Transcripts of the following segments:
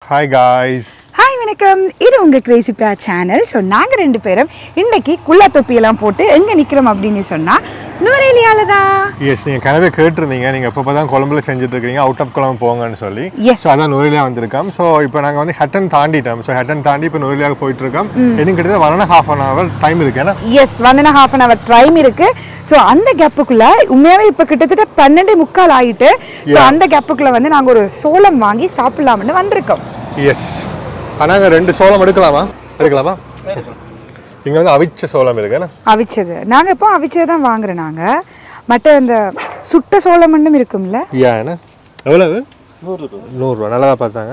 Hi guys hi வணக்கம் இது உங்கள் கிரேசி பியா சேனல் ஸோ நாங்கள் ரெண்டு பேரும் இன்னைக்கு குள்ளா தொப்பியெல்லாம் போட்டு எங்கே நிற்கிறோம் அப்படின்னு சொன்னால் நுவரேலியால தான் எஸ் நீங்கள் கனவே கேட்டிருந்தீங்க நீங்கள் எப்போ தான் குழம்புல செஞ்சுட்டு இருக்கீங்க அவுட் ஆஃப் குழம்பு போங்கன்னு சொல்லி Yes. ஸோ அதான் நுரலியா வந்திருக்கோம் ஸோ இப்போ நாங்கள் வந்து ஹட்டன் தாண்டிட்டோம் ஸோ ஹட்டன் தாண்டி இப்போ நுரலியாக போயிட்டு இருக்கோம் இன்னும் கிட்டத்தட்ட one and half an hour time இருக்கு ஏன்னா yes one and half an hour time இருக்கு ஸோ அந்த கேப்புக்குள்ள உண்மையாவே இப்போ கிட்டத்தட்ட பன்னெண்டு முக்கால் ஆயிட்டு ஸோ அந்த கேப்புக்குள்ள வந்து நாங்கள் ஒரு சோளம் வாங்கி சாப்பிடலாம்னு வந்திருக்கோம் எஸ் நாங்கள் ரெண்டு சோளம் எடுக்கலாமா எடுக்கலாமா இங்கே வந்து அவிச்ச சோளம் இருக்கு என்ன அவிச்சது நாங்கள் இப்போ அவிச்சது தான் வாங்குறோம் நாங்கள் மற்ற இந்த சுட்ட சோளமண்ணும் இருக்கும்ல யா என்ன எவ்வளவு நூறுரூவா நல்லா தான் பார்த்தாங்க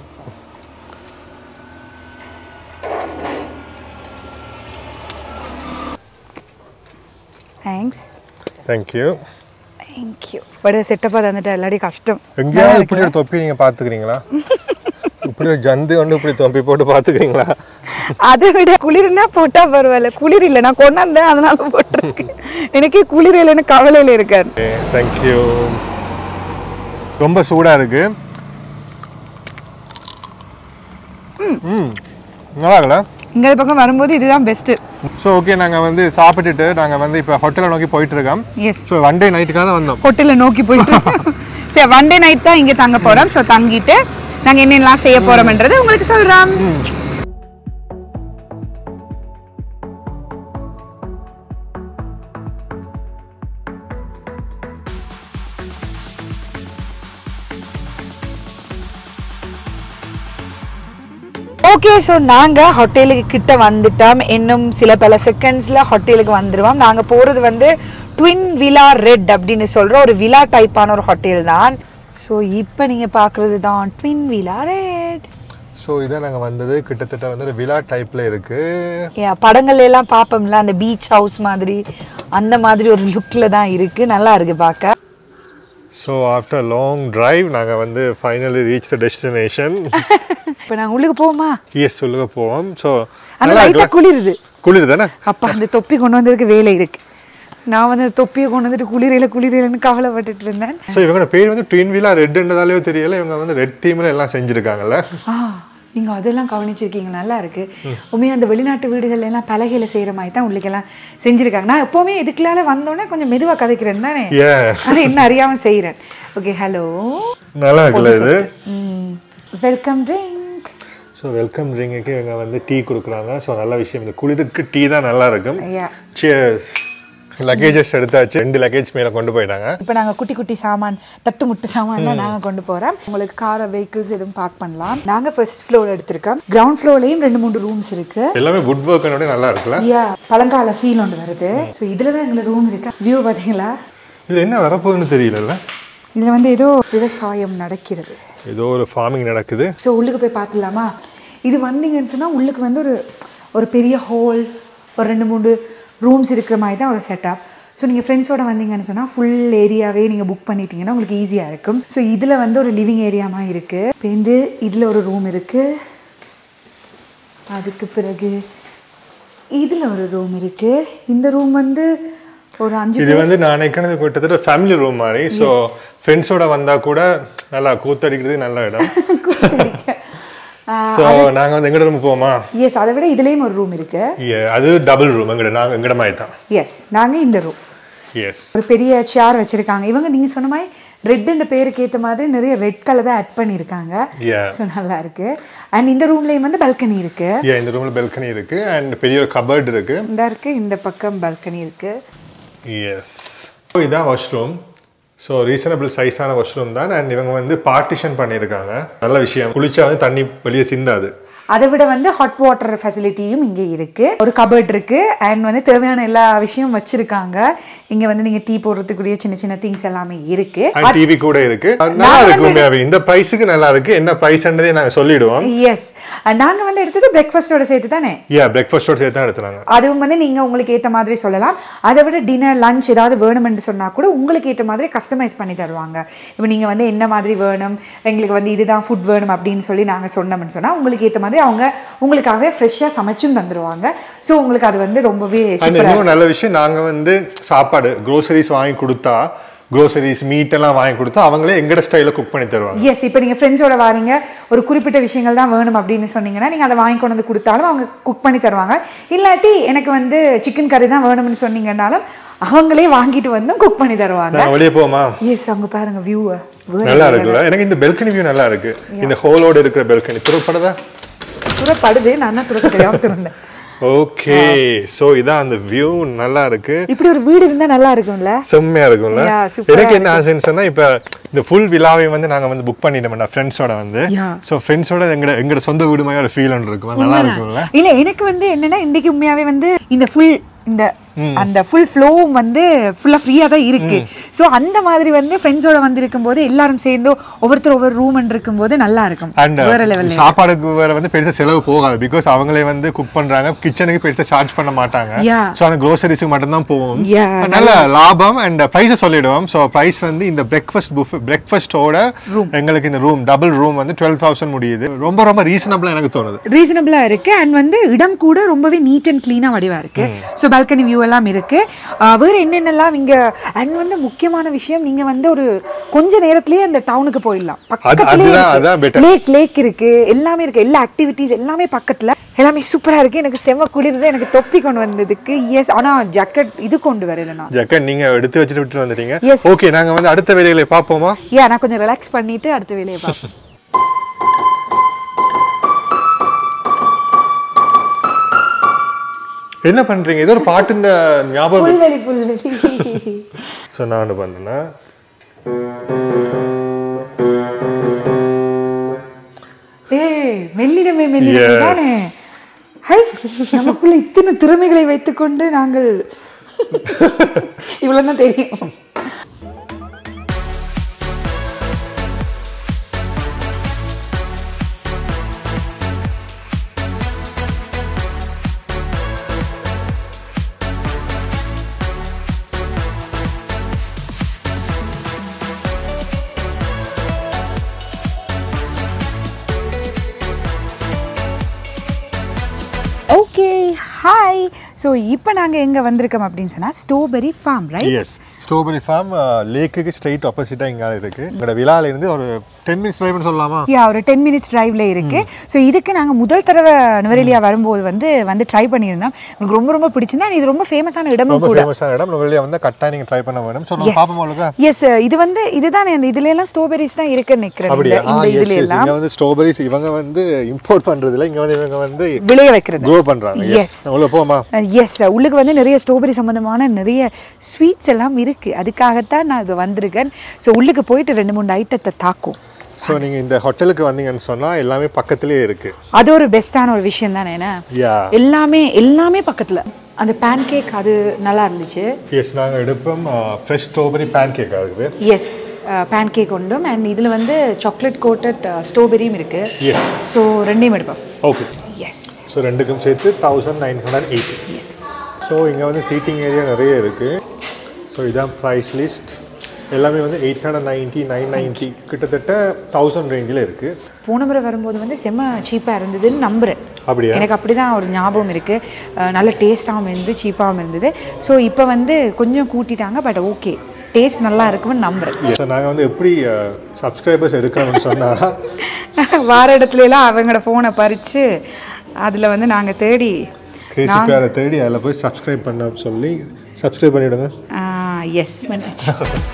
தேங்க்ஸ் தேங்க்யூ தேங்க்யூ பட் செட்டப்பாக தந்துட்டு எல்லாடி கஷ்டம் எங்கேயாவது இப்படி ஒரு தொப்பி நீங்கள் பார்த்துக்கிறீங்களா இப்படி ஒரு ஜந்து கொண்டு இப்படி தொப்பி போட்டு பார்த்துக்கிறீங்களா அதை விட குளிர்னா போட்டா பரவாயில்ல குளிர் இல்லை நான் கொண்டாந்தேன் அதனால போட்டிருக்கேன் எனக்கு குளிர் இல்லைன்னு கவலையில இருக்காரு தேங்க்யூ ரொம்ப சூடாக இருக்கு ம் நல்லா இருக்குல்ல இங்க பக்கம் வரும்போது இதுதான் பெஸ்ட் ஸோ ஓகே நாங்கள் வந்து சாப்பிட்டுட்டு நாங்கள் வந்து இப்போ ஹோட்டலை நோக்கி போயிட்டு இருக்கோம் எஸ் ஸோ ஒன் டே நைட்டுக்காக தான் வந்தோம் ஹோட்டல்ல நோக்கி போயிட்டு சரி ஒன் டே நைட் தான் இங்க தங்க போறோம் ஸோ தங்கிட்டு நாங்க என்னென்னலாம் செய்ய போறோம்ன்றது உங்களுக்கு சொல்றோம் ஓகே ஸோ நாங்கள் ஹோட்டலுக்கு கிட்ட வந்துட்டோம் இன்னும் சில பல செகண்ட்ஸில் ஹோட்டலுக்கு வந்துடுவோம் நாங்கள் போகிறது வந்து ட்வின் விலா ரெட் அப்படின்னு சொல்கிற ஒரு விலா டைப்பான ஒரு ஹோட்டல் தான் ஸோ இப்போ நீங்கள் பார்க்குறது தான் ட்வின் விலா ரெட் ஸோ இதை நாங்கள் வந்தது கிட்டத்தட்ட வந்து ஒரு விழா டைப்பில் இருக்குது படங்கள்ல எல்லாம் பார்ப்போம்ல அந்த பீச் ஹவுஸ் மாதிரி அந்த மாதிரி ஒரு லுக்கில் தான் இருக்குது நல்லா இருக்கு பார்க்க ஸோ ஆஃப்டர் லாங் டிரைவ் நாங்கள் வந்து ஃபைனலி ரீச் த டெஸ்டினேஷன் இப்போ நாங்கள் உள்ளுக்கு போவோமா எஸ் சொல்லுங்க போவோம் ஸோ அந்த நல்லா லைட்டாக இருக்குல்ல குளிருது குளிர் தானே அப்பா அந்த தொப்பி கொண்டு வந்ததுக்கு வேலை இருக்கு நான் வந்து அந்த தொப்பியை கொண்டு வந்துட்டு குளிரையில குளிரையிலன்னு கவலைப்பட்டுட்டு இருந்தேன் ஸோ இவங்களோட பேர் வந்து ட்வின் வீலா ரெட்ன்றதாலேயோ தெரியல இவங்க வந்து ரெட் டீமில் எல்லாம் செஞ்சுருக்காங்கல்ல ஆ நீங்க அதெல்லாம் கவனிச்சிருக்கீங்க நல்லா இருக்கு உண்மையா அந்த வெளிநாட்டு வீடுகள்ல எல்லாம் பலகையில செய்யற மாதிரி தான் உள்ளுக்கெல்லாம் செஞ்சிருக்காங்க நான் எப்பவுமே இதுக்குள்ளால வந்தோடனே கொஞ்சம் மெதுவா கதைக்கிறேன் தானே ஏ அது என்ன அறியாம செய்யறேன் ஓகே ஹலோ நல்லா இருக்குல்ல இது வெல்கம் ட்ரிங்க் ஸோ வெல்கம் ட்ரிங்குக்கு இவங்க வந்து டீ கொடுக்குறாங்க ஸோ நல்ல விஷயம் இந்த குளிருக்கு டீ தான் நல்லா இருக்கும் ஐயா சியர்ஸ் லக்கேஜஸ் எடுத்தாச்சு ரெண்டு லக்கேஜ் மேலே கொண்டு போயிட்டாங்க இப்போ நாங்கள் குட்டி குட்டி சாமான் தட்டு முட்டு சாமான்லாம் நாங்கள் கொண்டு போகிறோம் உங்களுக்கு கார் வெஹிக்கிள்ஸ் எதுவும் பார்க் பண்ணலாம் நாங்கள் ஃபர்ஸ்ட் ஃப்ளோர் எடுத்திருக்கோம் கிரவுண்ட் ஃப்ளோர்லேயும் ரெண்டு மூணு ரூம்ஸ் இருக்கு எல்லாமே குட் ஒர்க்கனோட நல்லா இருக்குல்ல ஐயா பழங்கால ஃபீல் ஒன்று வருது ஸோ இதில் தான் எங்களுக்கு ரூம் இருக்கு வியூ பார்த்தீங்களா இது என்ன வரப்போகுதுன்னு தெரியலல்ல இதில் வந்து ஏதோ விவசாயம் நடக்கிறது ஏதோ ஒரு ஃபார்மிங் நடக்குது ஸோ உள்ளுக்கு போய் பார்த்துலாமா இது வந்தீங்கன்னு சொன்னால் உள்ளுக்கு வந்து ஒரு ஒரு பெரிய ஹால் ஒரு ரெண்டு மூணு ரூம்ஸ் இருக்கிற மாதிரி தான் ஒரு செட்டப் ஸோ நீங்கள் ஃப்ரெண்ட்ஸோட வந்தீங்கன்னு சொன்னால் ஃபுல் ஏரியாவே நீங்கள் புக் பண்ணிட்டீங்கன்னா உங்களுக்கு ஈஸியாக இருக்கும் ஸோ இதில் வந்து ஒரு லிவிங் ஏரியாமா இருக்குது இப்போ வந்து இதில் ஒரு ரூம் இருக்குது அதுக்கு பிறகு இதில் ஒரு ரூம் இருக்குது இந்த ரூம் வந்து ஒரு அஞ்சு இது வந்து நான் நினைக்கிறது கிட்டத்தட்ட ஃபேமிலி ரூம் மாதிரி ஸோ ஃப்ரெண்ட்ஸோட வந்தா கூட நல்லா கூத்தடிக்கிறதுக்கு நல்ல இடம் ஸோ நாங்கள் வந்து எங்கட ரூம் போவோமா எஸ் அதை விட இதுலேயும் ஒரு ரூம் இருக்குது Yeah, அது டபுள் ரூம் எங்கட நாங்கள் எங்கட மாதிரி தான் எஸ் நாங்கள் இந்த ரூம் எஸ் ஒரு பெரிய சேர் வச்சிருக்காங்க இவங்க நீங்க சொன்ன மாதிரி ரெட்ன்ற பேருக்கு ஏத்த மாதிரி நிறைய ரெட் கலர் தான் ஆட் பண்ணியிருக்காங்க Yeah. ஸோ நல்லா இருக்கு அண்ட் இந்த ரூம்லயும் வந்து பால்கனி இருக்கு Yeah, இந்த ரூம்ல பெல்கனி இருக்கு அண்ட் பெரிய ஒரு கபர்ட் இருக்கு இந்த இருக்கு இந்த பக்கம் பால்கனி இருக்கு எஸ் இதான் வாஷ்ரூம் ஸோ ரீசனபிள் சைஸான வாஷ்ரூம் தான் அண்ட் இவங்க வந்து பார்ட்டிஷன் பண்ணியிருக்காங்க நல்ல விஷயம் குளிச்சா வந்து தண்ணி வெளியே சிந்தாது அதை விட வந்து ஹாட் வாட்டர் ஃபெசிலிட்டியும் இங்கே இருக்கு ஒரு கபர்ட் இருக்கு அண்ட் வந்து தேவையான எல்லா விஷயமும் வச்சிருக்காங்க இங்க வந்து நீங்க டீ போடுறதுக்குரிய சின்ன சின்ன திங்ஸ் எல்லாமே இருக்கு அண்ட் டிவி கூட இருக்கு நல்லா இருக்கு உண்மையாவே இந்த பிரைஸுக்கு நல்லா இருக்கு என்ன பிரைஸ்ன்றதே நாங்க சொல்லிடுவோம் எஸ் நாங்க வந்து எடுத்தது பிரேக்ஃபாஸ்டோட சேர்த்து தானே யா பிரேக்ஃபாஸ்டோட சேர்த்து தான் எடுத்துனாங்க அதுவும் வந்து நீங்கள் உங்களுக்கு ஏற்ற மாதிரி சொல்லலாம் அதை விட டின்னர் லஞ்ச் ஏதாவது வேணும்னு சொன்னால் கூட உங்களுக்கு ஏற்ற மாதிரி கஸ்டமைஸ் பண்ணி தருவாங்க இப்போ நீங்கள் வந்து என்ன மாதிரி வேணும் எங்களுக்கு வந்து இதுதான் ஃபுட் வேணும் அப்படின்னு சொல்லி நாங்கள் சொன்னோம்னு சொன்னால் உங்களுக்கு ஏற்ற மாதிரி அவங்க உங்களுக்காகவே ஃப்ரெஷ்ஷாக சமைச்சும் தந்துடுவாங்க ஸோ உங்களுக்கு அது வந்து ரொம்பவே அண்ட் இன்னும் நல்ல விஷயம் நாங்க வந்து சாப்பாடு க்ரோசரிஸ் வாங்கி கொடுத்தா க்ரோசரிஸ் மீட் எல்லாம் வாங்கி கொடுத்து அவங்களே எங்கட ஸ்டைல குக் பண்ணி தருவாங்க எஸ் இப்போ நீங்கள் ஃப்ரெண்ட்ஸோட வாரீங்க ஒரு குறிப்பிட்ட விஷயங்கள் தான் வேணும் அப்படின்னு சொன்னீங்கன்னா நீங்கள் அதை வாங்கி கொண்டு வந்து கொடுத்தாலும் அவங்க குக் பண்ணி தருவாங்க இல்லாட்டி எனக்கு வந்து சிக்கன் கறி தான் வேணும்னு சொன்னீங்கன்னாலும் அவங்களே வாங்கிட்டு வந்து குக் பண்ணி தருவாங்க நாங்க வெளியே போமா எஸ் அவங்க பாருங்க வியூவை நல்லா இருக்குல்ல எனக்கு இந்த பெல்கனி வியூ நல்லா இருக்கு இந்த ஹோலோட இருக்கிற பெல்கனி துறப்படுதா துறப்படுது நான் தான் துறக்க தெரியாம திறந்தேன் ஓகே சோ இதான் அந்த வியூ நல்லா இருக்கு இப்படி ஒரு வீடு இருந்தா நல்லா இருக்கும்ல செம்மையா இருக்கும்ல Yeah, super-ஆ எனக்கு என்ன ஆசைன்னு சொன்னா இப்ப இந்த ஃபுல் விழாவை வந்து நாங்க வந்து புக் பண்ணிட்டோம்டா ஃப்ரெண்ட்ஸோட வந்து Yeah. சோ ஃப்ரெண்ட்ஸோட எங்கட எங்கட சொந்த வீடு மாதிரி ஒரு ஃபீல் ஒன்று இருக்கும் நல்லா இருக்கும்ல இல்ல எனக்கு வந்து என்னன்னா இன்னைக்கு உண்மையாவே வந்து இந்த ஃபுல் இந்த அந்த ஃபுல் ஃப்ளோவும் வந்து ஃபுல்லா ஃப்ரீயா தான் இருக்கு சோ அந்த மாதிரி வந்து ஃப்ரெண்ட்ஸோட வந்து இருக்கும்போது எல்லாரும் சேர்ந்து ஒவ்வொருத்தர் ஒவ்வொரு ரூம் இருக்கும்போது நல்லா இருக்கும் அண்ட் வேற லெவல்ல சாப்பாடுக்கு வேற வந்து பெருசா செலவு போகாது பிகாஸ் அவங்களே வந்து குக் பண்றாங்க கிச்சனுக்கு பெருசா சார்ஜ் பண்ண மாட்டாங்க Yeah. சோ அந்த க்ரோசரிஸ்க்கு மட்டும் தான் போகும் Yeah, நல்ல லாபம் அண்ட் பிரைஸ் சொல்லிடுவோம் சோ பிரைஸ் வந்து இந்த பிரேக்ஃபாஸ்ட் புஃப் பிரேக்ஃபாஸ்டோட எங்களுக்கு இந்த ரூம் டபுள் ரூம் வந்து டுவெல் தௌசண்ட் முடியுது ரொம்ப ரொம்ப ரீசனபிளா எனக்கு தோணுது ரீசனபிளா இருக்கு அண்ட் வந்து இடம் கூட ரொம்பவே நீட் அண்ட் கிளீனா வடிவா இருக்கு ஸோ பால்கனி வியூ எல்லாம் இருக்கு ஆஹ் வேற என்னென்னலாம் இங்க அண்ட் வந்து முக்கியமான விஷயம் நீங்க வந்து ஒரு கொஞ்ச நேரத்திலேயே அந்த டவுனுக்கு போயிடலாம் அதுதான், அதான் better. லேக் லேக் இருக்கு எல்லாமே இருக்கு எல்லா ஆக்டிவிட்டீஸ் எல்லாமே பக்கத்துல எல்லாமே சூப்பரா இருக்கு எனக்கு செம்ம குளிர்ந்து எனக்கு தொப்பி கொண்டு வந்ததுக்கு எஸ் ஆனா ஜக்கெட் இது கொண்டு வரல நான் ஜக்கன் நீங்க எடுத்து வச்சுட்டு விட்டு வந்துட்டீங்க Yes. ஓகே நாங்க வந்து அடுத்த வேலைகளை பார்ப்போமா ஏன் நான் கொஞ்சம் ரிலாக்ஸ் பண்ணிட்டு அடுத்த வேலையை பார்ப்பேன் என்ன பண்றீங்க ஏதோ ஒரு பாட்டுன்னு ஞாபகம் புல்வெளி புல்வெளி ஸோ நான் என்ன பண்றேன்னா ஏய் மெல்லிடமே மெல்லிடமே Yes. தானே ஹை நமக்குள்ள இத்தனை திறமைகளை வைத்துக்கொண்டு நாங்கள் இவ்வளவுதான் தெரியும் ஓகே ஹாய் ஸோ இப்போ நாங்கள் எங்கே வந்திருக்கோம் அப்படின்னு சொன்னால் strawberry farm right yes strawberry farm லேக்குக்கு ஸ்ட்ரைட் ஆப்போசிட்டாக இங்கே இருக்கு எங்களோட விழால இருந்து ஒரு டென் மினிட்ஸ் ட்ரைவ்னு சொல்லலாமா யா ஒரு டென் மினிட்ஸ் டிரைவ்ல இருக்கு ஸோ இதுக்கு நாங்கள் முதல் தடவை நுவரெலியா வரும்போது வந்து வந்து ட்ரை பண்ணியிருந்தோம் எனக்கு ரொம்ப ரொம்ப பிடிச்சிருந்தா இது ரொம்ப ஃபேமஸான இடமும் ரொம்ப கூட ஃபேமஸான இடம் வெளியே வந்து கட்டாயம் நீங்கள் ட்ரை பண்ண வேணும் சொல்லுங்க பார்ப்போம் உங்களுக்கு எஸ் இது வந்து இதுதான் இந்த இதுல எல்லாம் ஸ்ட்ராபெரிஸ் தான் இருக்குன்னு நினைக்கிறேன் அப்படியா இந்த- ஆ இந்த எஸ் இதுல எஸ் எல்லாம் இங்கே வந்து ஸ்ட்ராபெரிஸ் இவங்க வந்து இம்போர்ட் பண்றதுல இங்க வந்து இவங்க வந்து விளைய வைக்கிறது க்ரோ பண்றாங்க எஸ் உள்ள போமா எஸ் உள்ளுக்கு வந்து நிறைய ஸ்ட்ராபெரி சம்மந்தமான நிறைய ஸ்வீட்ஸ் எல்லாம் இருக்கு அதுக்காகத்தான் நான் இப்போ வந்திருக்கேன் ஸோ உள்ளுக்கு போயிட்டு ரெண்டு மூணு ஐட்டத்தை தாக்கும் ஸோ நீங்க இந்த ஹோட்டலுக்கு வந்தீங்கன்னு சொன்னா எல்லாமே பக்கத்துலயே இருக்கு அது ஒரு பெஸ்டான ஒரு விஷயம் தானே என்ன யா எல்லாமே எல்லாமே பக்கத்துல அந்த பேன் கேக் அது நல்லா இருந்துச்சு எஸ் நாங்க எடுப்போம் ஃப்ரெஷ் ஸ்ட்ராபெரி பேன் கேக் அதுக்கு பேர் எஸ் பேன் கேக் உண்டும் அண்ட் இதில் வந்து சாக்லேட் கோட்டட் ஸ்ட்ராபெரியும் இருக்கு எஸ் ஸோ ரெண்டையும் எடுப்போம் ஓகே எஸ் ஸோ ரெண்டுக்கும் சேர்த்து thousand nine hundred eighty so இங்கே வந்து சீட்டிங் ஏரியா நிறைய இருக்குது ஸோ இதான் ப்ரைஸ் லிஸ்ட் எல்லாமே வந்து eight hundred ninety nine ninety கிட்டத்தட்ட தௌசண்ட் ரேஞ்சில் இருக்குது போன முறை வரும்போது வந்து செம்ம சீப்பாக இருந்ததுன்னு நம்புறேன் அப்படியா எனக்கு அப்படி தான் ஒரு ஞாபகம் இருக்குது அஹ் நல்ல டேஸ்ட்டாகவும் இருந்து சீப்பாகவும் இருந்தது ஸோ இப்போ வந்து கொஞ்சம் கூட்டிட்டாங்க பட் ஓகே டேஸ்ட் நல்லா இருக்கும்னு நம்புறேன் ஸோ நாங்கள் வந்து எப்படி சப்ஸ்கிரைபர்ஸ் எடுக்கிறோம்னு சொன்னால் வார இடத்துல எல்லாம் அவங்களோட ஃபோனை பறித்து அதில் வந்து நாங்கள் தேடி கிரேசி பேரை தேடி அதில் போய் சப்ஸ்கிரைப் பண்ண சொல்லி சப்ஸ்கிரைப் பண்ணிவிடுங்க எஸ் பண்ணிச்சு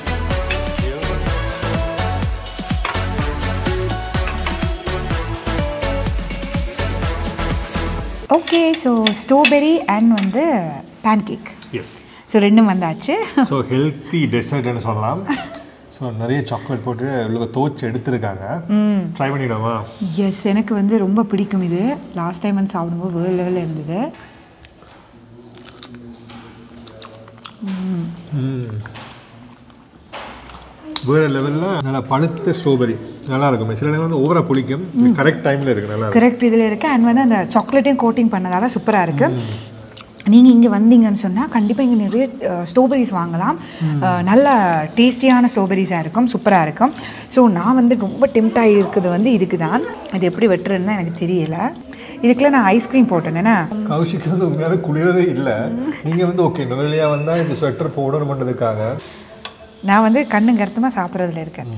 ஓகே ஸோ ஸ்ட்ராபெரி அண்ட் வந்து பேன் கேக் எஸ் ஸோ ரெண்டும் வந்தாச்சு ஸோ ஹெல்த்தி டெசர்ட்னு சொல்லலாம் ஸோ நிறைய சாக்லேட் போட்டு உள்ள தோச்சு எடுத்திருக்காங்க ட்ரை பண்ணிவிடுமா எஸ் எனக்கு வந்து ரொம்ப பிடிக்கும் இது லாஸ்ட் டைம் வந்து சாப்பிடும்போது வேறு லெவலில் இருந்தது வேறு லெவலில் நல்லா பழுத்த ஸ்ட்ராபெரி நல்லா இருக்கும் சில நேரம் வந்து ஓவரா புளிக்கும் கரெக்ட் டைமில் இருக்குது நல்லா இருக்கும் கரெக்ட் இதில் இருக்குது அண்ட் வந்து அந்த சாக்லேட்டையும் கோட்டிங் பண்ணதால சூப்பராக இருக்குது நீங்கள் இங்கே வந்தீங்கன்னு சொன்னால் கண்டிப்பாக இங்கே நிறைய ஸ்ட்ராபெரிஸ் வாங்கலாம் அஹ், நல்ல டேஸ்டியான ஸ்ட்ராபெரிஸாக இருக்கும் சூப்பராக இருக்கும் ஸோ நான் வந்து ரொம்ப டெம்ட் இருக்குது வந்து இதுக்கு தான் இது எப்படி வெட்டுறதுன்னு தான் எனக்கு தெரியல இதுக்குள்ள நான் ஐஸ்கிரீம் போட்டேனேண்ணா கௌஷிக்கு வந்து உண்மையாகவே குளிரவே இல்லை நீங்கள் வந்து ஓகே நுழையா வந்தால் இந்த ஸ்வெட்டர் போடணுன்றதுக்காக நான் வந்து கண்ணு கருத்துமாக சாப்பிட்றதுல இருக்கேன்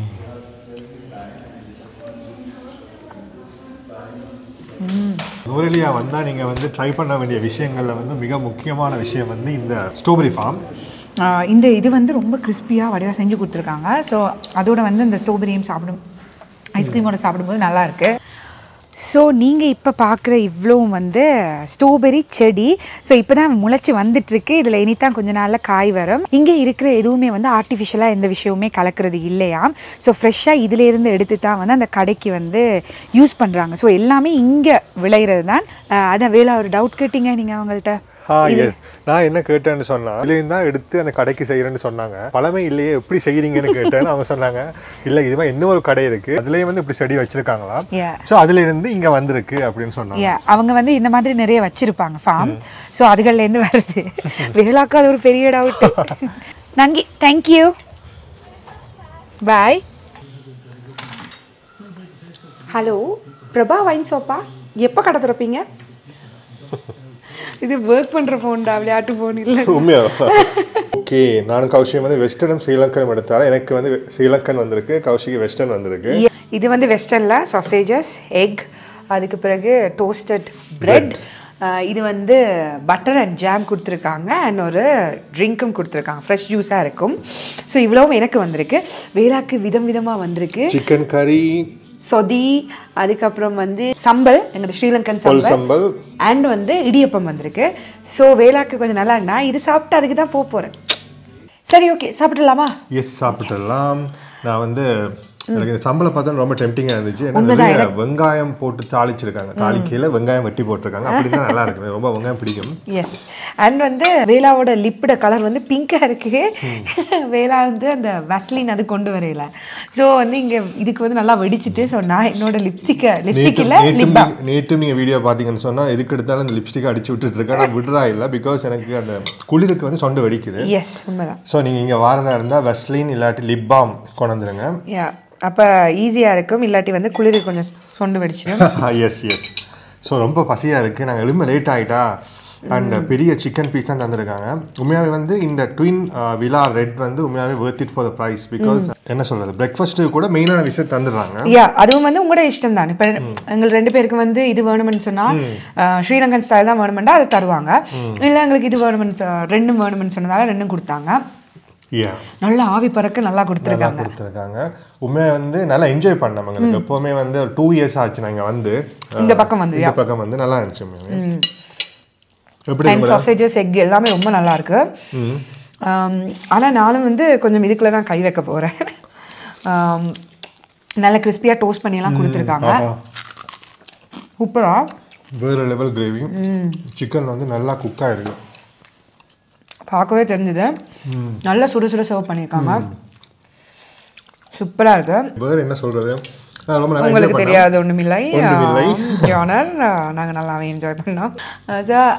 நூரெலியா வந்தால் நீங்கள் வந்து ட்ரை பண்ண வேண்டிய விஷயங்களில் வந்து மிக முக்கியமான விஷயம் வந்து இந்த ஸ்ட்ராபெரி ஃபார்ம் ஆஹ் இந்த இது வந்து ரொம்ப கிறிஸ்பியாக வடிவாக செஞ்சு கொடுத்துருக்காங்க ஸோ அதோட வந்து இந்த ஸ்ட்ராபெரியும் சாப்பிடும் ஐஸ்கிரீமோட சாப்பிடும்போது நல்லா இருக்கு ஸோ நீங்கள் இப்போ பார்க்குற இவ்வளோ வந்து ஸ்ட்ராபெரி செடி ஸோ இப்போ தான் முளைச்சி வந்துட்டுருக்கு இதில் இனித்தான் கொஞ்ச நாளில் காய் வரும் இங்கே இருக்கிற எதுவுமே வந்து ஆர்டிஃபிஷியலாக எந்த விஷயமுமே கலக்கிறது இல்லையாம் ஸோ ஃப்ரெஷ்ஷாக இதிலேருந்து எடுத்து தான் வந்து அந்த கடைக்கு வந்து யூஸ் பண்ணுறாங்க ஸோ எல்லாமே இங்கே விளையிறது தான் ஆஹ் அதான் வேலை ஒரு டவுட் கேட்டீங்க நீங்கள் அவங்கள்ட்ட ஆ எஸ் நான் என்ன கேட்டேன்னு சொன்னா இதுலேருந்து தான் எடுத்து அந்த கடைக்கு செய்கிறேன்னு சொன்னாங்க பழமை இல்லையே எப்படி செய்கிறீங்கன்னு கேட்டேன்னு அவங்க சொன்னாங்க இல்லை இதுவே இன்னொரு கடை இருக்கு அதுலேயும் வந்து இப்படி செடி வச்சிருக்காங்களா Yeah. ஸோ அதுல இருந்து இங்க வந்திருக்கு அப்படின்னு சொன்னாங்க Yeah, அவங்க வந்து இந்த மாதிரி நிறைய வச்சிருப்பாங்க ஃபார்ம் ஸோ அதுகள்லேருந்து வருது வேளாக்கு அது ஒரு பெரிய டவுட் நங்கி thank you bye hello Prabha wine ஷாப்பா எப்போ கடை திறப்பீங்க இது ஒர்க் பண்ணுற ஃபோன்டா விளையாட்டு ஃபோன் இல்லை உண்மையா ஓகே நான் கௌஷியம் வந்து வெஸ்டர்னும் ஸ்ரீலங்கனும் எடுத்தாலும் எனக்கு வந்து ஸ்ரீலங்கன் வந்திருக்கு கௌஷிக்கு வெஸ்டர்ன் வந்திருக்கு இது வந்து வெஸ்டர்னில் சாசேஜஸ் எக் அதுக்கு பிறகு டோஸ்டட் பிரெட் இது வந்து பட்டர் அண்ட் ஜாம் கொடுத்துருக்காங்க அண்ட் ஒரு ட்ரிங்க்கும் கொடுத்துருக்காங்க ஃப்ரெஷ் ஜூஸாக இருக்கும் ஸோ இவ்வளவும் எனக்கு வந்திருக்கு வேளாக்கு விதம் விதமாக வந்திருக்கு சிக்கன் கறி சொதி அதுக்கப்புறம் வந்து சம்பல் எங்களோட ஸ்ரீலங்கன் பொல் சம்பல் சம்பல் அண்ட் வந்து இடியப்பம் வந்திருக்கு ஸோ வேளாக்கு கொஞ்சம் நல்லா இருக்கு. நான் இது சாப்பிட்டு அதுக்கு தான் போக போகிறேன் சரி ஓகே சாப்பிட்டுலாமா எஸ் சாப்பிட்டுடலாம் நான் வந்து எனக்கு இந்த சம்பளம் பார்த்தா ரொம்ப டெம்டிங்காக இருந்துச்சு ஏன்னா உண்மைதான், நிறைய வெங்காயம் போட்டு தாளிச்சிருக்காங்க தாளிக்கையில் வெங்காயம் வெட்டி போட்டிருக்காங்க அப்படி தான் நல்லா இருக்கு எனக்கு ரொம்ப வெங்காயம் பிடிக்கும் எஸ் அண்ட் வந்து வேலாவோட லிப்பிட கலர் வந்து பிங்காக இருக்கு வேலா வந்து அந்த வஸ்லின் அது கொண்டு வரையில ஸோ வந்து இங்கே இதுக்கு வந்து நல்லா வெடிச்சிட்டு ஸோ நான் என்னோட லிப்ஸ்டிக்கை லிப்ஸ்டிக் நேற்று இல்லை நேற்று லிப்பா நேற்று நீங்கள் வீடியோ பார்த்தீங்கன்னு சொன்னால் எதுக்கு எடுத்தாலும் இந்த லிப்ஸ்டிக் அடிச்சு விட்டுட்டு இருக்கேன் நான் விடுறா இல்லை பிகாஸ் எனக்கு அந்த குளிருக்கு வந்து சொண்டு வெடிக்குது எஸ் உண்மைதான் ஸோ நீங்கள் இங்கே வாரதா இருந்தால் வெஸ்லின் இல்லாட்டி லிப் பாம் கொண்டு வந்துருங்க யா அப்போ ஈஸியாக இருக்கும் இல்லாட்டி வந்து குளிருக்கு கொஞ்சம் சொண்டு வெடிச்சிடும் எஸ் எஸ் ஸோ ரொம்ப பசியாக இருக்குது நாங்கள் எலும்பு லேட் ஆகிட்டா அண்ட் பெரிய சிக்கன் பீஸ் தான் தந்திருக்காங்க உண்மையாகவே வந்து இந்த ட்வின் விலா ரெட் வந்து உண்மையாகவே worth it for the price because என்ன சொல்கிறது பிரேக்ஃபாஸ்ட்டு கூட மெயினான விஷயம் தந்துடுறாங்க யா அதுவும் வந்து உங்களோட இஷ்டம் தான் இப்போ எங்கள் ரெண்டு பேருக்கு வந்து இது வேணும்னு சொன்னால் ஸ்ரீலங்கன் ஸ்டைல் தான் வேணுமெண்டா அதை தருவாங்க இல்லை எங்களுக்கு இது வேணும்னு சொ- ரெண்டும் வேணும்னு சொன்னதால ரெண்டும் கொடுத்தாங்க யா நல்லா ஆவி பறக்க நல்லா கொடுத்துருக்காங்க கொடுத்துருக்காங்க உண்மையாக வந்து நல்லா என்ஜாய் பண்ணோம் எங்களுக்கு எப்போவுமே வந்து ஒரு டூ இயர்ஸ் ஆச்சு நாங்கள் வந்து இந்த பக்கம் வந்து இந்த பக்கம் வந்து நல்லா இருந்துச்சு உண்மையாவே. எப்படி அண்ட் சாசேஜஸ் எக் எல்லாமே ரொம்ப நல்லா இருக்கு ஆனால் நானும் வந்து கொஞ்சம் இதுக்குள்ள தான் கை வைக்க போகிறேன் நல்ல கிறிஸ்பியாக டோஸ்ட் பண்ணியெல்லாம் கொடுத்துருக்காங்க ஆஹா. சூப்பரா வேறு லெவல் கிரேவி சிக்கன் வந்து நல்லா குக் ஆயிருக்கு பார்க்கவே தெரிஞ்சுது நல்லா சுட சுட சர்வ் பண்ணியிருக்காங்க சூப்பராக இருக்கு வேறு என்ன சொல்கிறது நான் ரொம்ப நல்லா enjoy உங்களுக்கு பண்ணேன். தெரியாது ஒன்றுமில்லை ஒண்ணுமில்லை. ஜானர் நாங்கள் நல்லாவே என்ஜாய் பண்ணோம் சார்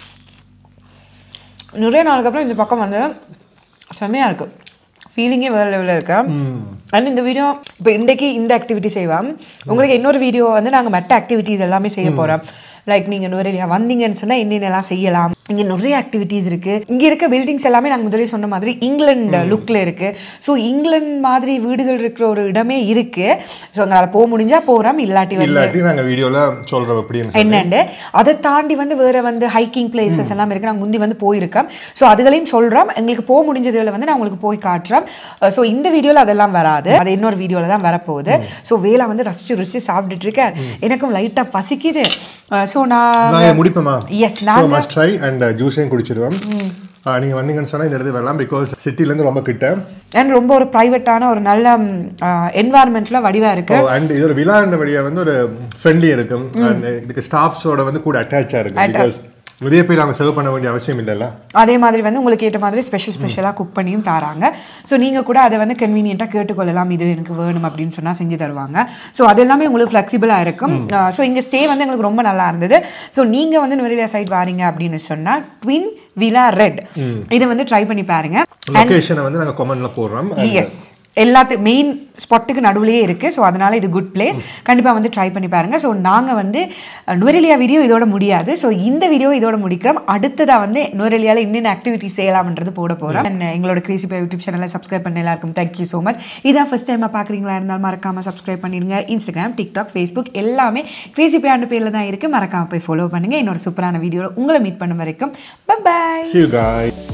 நிறைய நாளுக்கு அப்புறம் இந்த பக்கம் வந்து செம்மையாக இருக்கு ஃபீலிங்கே வேறு லெவலில் இருக்கு அண்ட் இந்த வீடியோ இப்போ இன்றைக்கு இந்த ஆக்டிவிட்டி செய்வோம் உங்களுக்கு இன்னொரு வீடியோ வந்து நாங்கள் மற்ற ஆக்டிவிட்டீஸ் எல்லாமே செய்ய போகிறோம் லைக் நீங்கள் நிறைய வந்தீங்கன்னு சொன்னால் என்னென்னலாம் செய்யலாம் இங்கே நிறைய ஆக்டிவிட்டீஸ் இருக்குது இங்கே இருக்க பில்டிங்ஸ் எல்லாமே நாங்கள் முதலே சொன்ன மாதிரி இங்கிலாந்து லுக்கில் இருக்குது ஸோ இங்கிலாந்து மாதிரி வீடுகள் இருக்கிற ஒரு இடமே இருக்குது ஸோ அங்கே போக முடிஞ்சால் போகிறோம் இல்லாட்டி வந்து இல்லாட்டி நாங்கள் வீடியோவில் சொல்கிறோம் எப்படின்னு சொல்லி. என்னண்டு அதை தாண்டி வந்து வேற வந்து ஹைக்கிங் பிளேசஸ் எல்லாம் இருக்கு நாங்கள் முந்தி வந்து போயிருக்கோம் ஸோ அதுகளையும் சொல்றோம் எங்களுக்கு போக முடிஞ்சதுல வந்து நான் உங்களுக்கு போய் காட்டுறோம் ஸோ இந்த வீடியோவில் அதெல்லாம் வராது அது இன்னொரு வீடியோவில் தான் வரப்போகுது ஸோ வேலை வந்து ரசிச்சு ருசிச்சு சாப்பிட்டுட்டு இருக்கேன் எனக்கும் லைட்டாக பசிக்குது ஸோ நான் நான் முடிப்போமா எஸ் ஸோ நான் மஸ்ட் ட்ரை அண்ட் ஜூஸையும் குடிச்சிடுவோம் நீங்கள் வந்தீங்கன்னு சொன்னால் இந்த இடத்துக்கு வரலாம் பிகாஸ் சிட்டிலேருந்து ரொம்ப கிட்ட அண்ட் ரொம்ப ஒரு ப்ரைவேட்டான ஒரு நல்ல என்வாயர்மெண்ட்ல வடிவா இருக்கு அண்ட் இது ஒரு விழாண்ட வழியாக வந்து ஒரு ஃப்ரெண்ட்லி இருக்கும் அண்ட் இதுக்கு ஸ்டாஃப்ஸோட வந்து கூட அட்டாச்சாக இருக்கும் பிகாஸ் நிறைய பேர் அவங்க சர்வ் பண்ண வேண்டிய அவசியம் இல்லைல்ல அதே மாதிரி வந்து உங்களுக்கு ஏற்ற மாதிரி ஸ்பெஷல் ஸ்பெஷலாக குக் பண்ணியும் தராங்க ஸோ நீங்கள் கூட அதை வந்து கன்வீனியண்ட்டாக கேட்டுக்கொள்ளலாம் இது எனக்கு வேணும் அப்படின்னு சொன்னால் செஞ்சு தருவாங்க ஸோ அது எல்லாமே உங்களுக்கு ஃப்ளெக்சிபிளாக இருக்கும் ஸோ இங்கே ஸ்டே வந்து எங்களுக்கு ரொம்ப நல்லா இருந்தது ஸோ நீங்கள் வந்து நுவரெலியா சைட் வாரீங்க அப்படின்னு சொன்னால் ட்வின் விலா ரெட் இதை வந்து ட்ரை பண்ணி பாருங்க லொகேஷனை வந்து நாங்கள் கொமெண்ட்ல போடுறோம் எஸ் எல்லாத்து மெயின் ஸ்பாட்டுக்கு நடுவுலயே இருக்குது ஸோ அதனால இது குட் பிளேஸ் கண்டிப்பாக வந்து ட்ரை பண்ணி பாருங்க ஸோ நாங்கள் வந்து அஹ், நுவரெலியா வீடியோ இதோட முடியாது ஸோ இந்த வீடியோ இதோட முடிக்கிறோம் அடுத்ததாக வந்து நுவரெலியாவில் இன்னும் ஆக்டிவிட்டி செய்யலாம்ன்றது போட போகிறோம் அண்ட் எங்களோட கிரேசி பை யூடியூப் சேனலை சப்ஸ்கிரைப் பண்ண எல்லாருக்கும் தேங்க்யூ ஸோ மச் இதான் ஃபஸ்ட் டைமாக பார்க்குறீங்களா இருந்தாலும் மறக்காமல் சப்ஸ்கிரைப் பண்ணிடுங்க இன்ஸ்டாகிராம் டிக்டாக் ஃபேஸ்புக் எல்லாமே கிரேசி பை ஆண்டு பேரில் தான் இருக்குது மறக்காமல் போய் ஃபாலோ பண்ணுங்கள் இன்னொரு சூப்பரான வீடியோவில் உங்களை மீட் பண்ண வரைக்கும் பை See you guys.